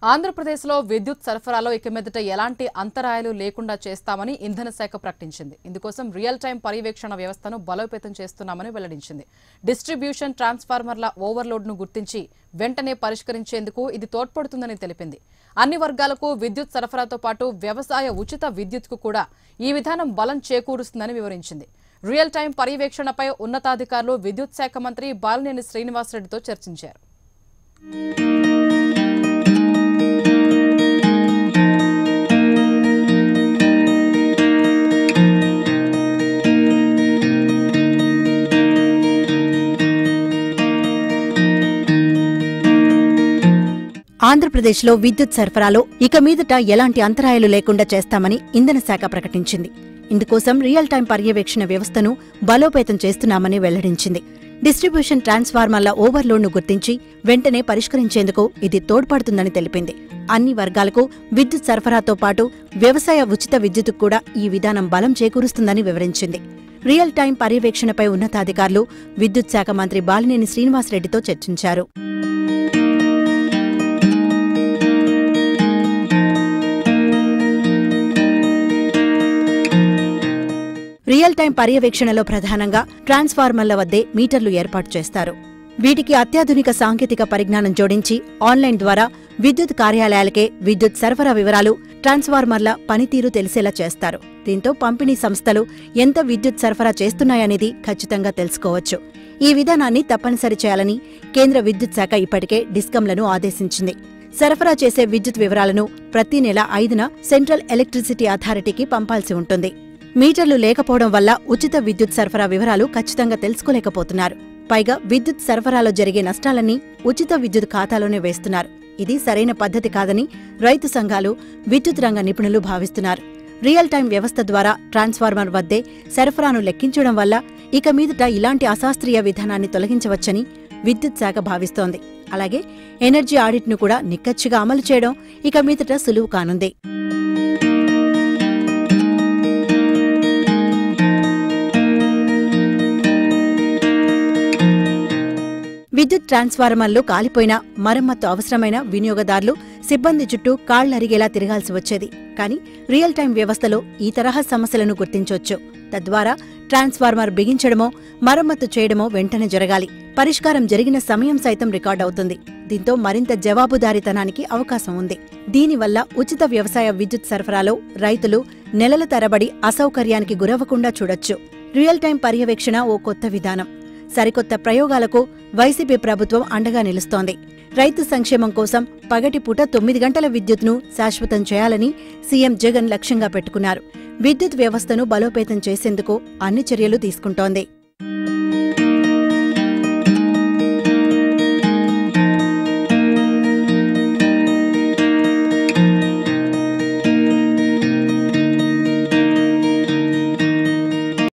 ఆంధ్రప్రదేశ్లో విద్యుత్ సరఫరాలో ఇక మీదట ఎలాంటి అంతరాయాలు లేకుండా చేస్తామని ఇంధన శాఖ ప్రకటించింది ఇందుకోసం రియల్ టైం పర్యవేక్షణ వ్యవస్థను బలోపేతం చేస్తున్నామని వెల్లడించింది డిస్ట్రిబ్యూషన్ ట్రాన్స్ఫార్మర్ల ఓవర్లోడ్ను గుర్తించి వెంటనే పరిష్కరించేందుకు ఇది తోడ్పడుతుందని తెలిపింది అన్ని వర్గాలకు విద్యుత్ సరఫరాతో పాటు వ్యవసాయ ఉచిత విద్యుత్కు కూడా ఈ విధానం బలం చేకూరుస్తుందని వివరించింది రియల్ టైం పర్యవేక్షణపై ఉన్నతాధికారులు విద్యుత్ శాఖ మంత్రి బాలినేని శ్రీనివాసరెడ్డితో చర్చించారు ఆంధ్రప్రదేశ్లో విద్యుత్ సరఫరాలో ఇక మీదట ఎలాంటి అంతరాయాలు లేకుండా చేస్తామని ఇంధన శాఖ ప్రకటించింది ఇందుకోసం రియల్ టైం పర్యవేక్షణ వ్యవస్థను బలోపేతం చేస్తున్నామని వెల్లడించింది డిస్ట్రిబ్యూషన్ ట్రాన్స్ఫార్మర్ల ఓవర్లోడ్ను గుర్తించి వెంటనే పరిష్కరించేందుకు ఇది తోడ్పడుతుందని తెలిపింది అన్ని వర్గాలకు విద్యుత్ సరఫరాతో పాటు వ్యవసాయ ఉచిత విద్యుత్కు కూడా ఈ విధానం బలం చేకూరుస్తుందని వివరించింది రియల్ టైం పర్యవేక్షణపై ఉన్నతాధికారులు విద్యుత్ శాఖ మంత్రి బాలినేని శ్రీనివాసరెడ్డితో చర్చించారు రియల్ టైం పర్యవేక్షణలో ప్రధానంగా ట్రాన్స్ఫార్మర్ల వద్దే మీటర్లు ఏర్పాటు చేస్తారు వీటికి అత్యాధునిక సాంకేతిక పరిజ్ఞానం జోడించి ఆన్లైన్ ద్వారా విద్యుత్ కార్యాలయాలకే విద్యుత్ సరఫరా వివరాలు ట్రాన్స్ఫార్మర్ల పనితీరు తెలిసేలా చేస్తారు దీంతో పంపిణీ సంస్థలు ఎంత విద్యుత్ సరఫరా చేస్తున్నాయనేది ఖచ్చితంగా తెలుసుకోవచ్చు ఈ విధానాన్ని తప్పనిసరి చేయాలని కేంద్ర విద్యుత్ శాఖ ఇప్పటికే డిస్కంలను ఆదేశించింది సరఫరా చేసే విద్యుత్ వివరాలను ప్రతి నెల ఐదున సెంట్రల్ ఎలక్ట్రిసిటీ అథారిటీకి పంపాల్సి ఉంటుంది మీటర్లు లేకపోవడం వల్ల ఉచిత విద్యుత్ సరఫరా వివరాలు ఖచ్చితంగా తెలుసుకోలేకపోతున్నారు పైగా విద్యుత్ సరఫరాలో జరిగే నష్టాలన్నీ ఉచిత విద్యుత్ ఖాతాలోనే వేస్తున్నారు ఇది సరైన పద్ధతి కాదని రైతు సంఘాలు విద్యుత్ రంగ నిపుణులు భావిస్తున్నారు రియల్ టైం వ్యవస్థ ద్వారా ట్రాన్స్ఫార్మర్ వద్దే సరఫరాను లెక్కించడం వల్ల ఇక మీదట ఇలాంటి అశాస్త్రీయ విధానాన్ని తొలగించవచ్చని విద్యుత్ శాఖ భావిస్తోంది అలాగే ఎనర్జీ ఆడిట్ను కూడా నిక్కచ్చిగా అమలు చేయడం ఇక మీదట సులువు కానుంది విద్యుత్ ట్రాన్స్ఫార్మర్లు కాలిపోయినా మరమ్మత్తు అవసరమైన వినియోగదారులు సిబ్బంది చుట్టూ కాళ్లరిగేలా తిరగాల్సి వచ్చేది కానీ రియల్ టైం వ్యవస్థలో ఈ తరహా సమస్యలను గుర్తించొచ్చు తద్వారా ట్రాన్స్ఫార్మర్ బిగించడమో మరమ్మత్తు చేయడమో వెంటనే జరగాలి పరిష్కారం జరిగిన సమయం సైతం రికార్డవుతుంది దీంతో మరింత జవాబుదారీతనానికి అవకాశం ఉంది దీనివల్ల ఉచిత వ్యవసాయ విద్యుత్ సరఫరాలో రైతులు నెలల తరబడి అసౌకర్యానికి గురవ్వకుండా చూడొచ్చు రియల్ టైం పర్యవేక్షణ ఓ కొత్త విధానం సరికొత్త ప్రయోగాలకు వైసీపీ ప్రభుత్వం అండగా నిలుస్తోంది రైతు సంక్షేమం కోసం పగటిపూట తొమ్మిది గంటల విద్యుత్ను శాశ్వతం చేయాలని సీఎం జగన్ లక్ష్యంగా పెట్టుకున్నారు విద్యుత్ వ్యవస్థను బలోపేతం చేసేందుకు అన్ని చర్యలు తీసుకుంటోంది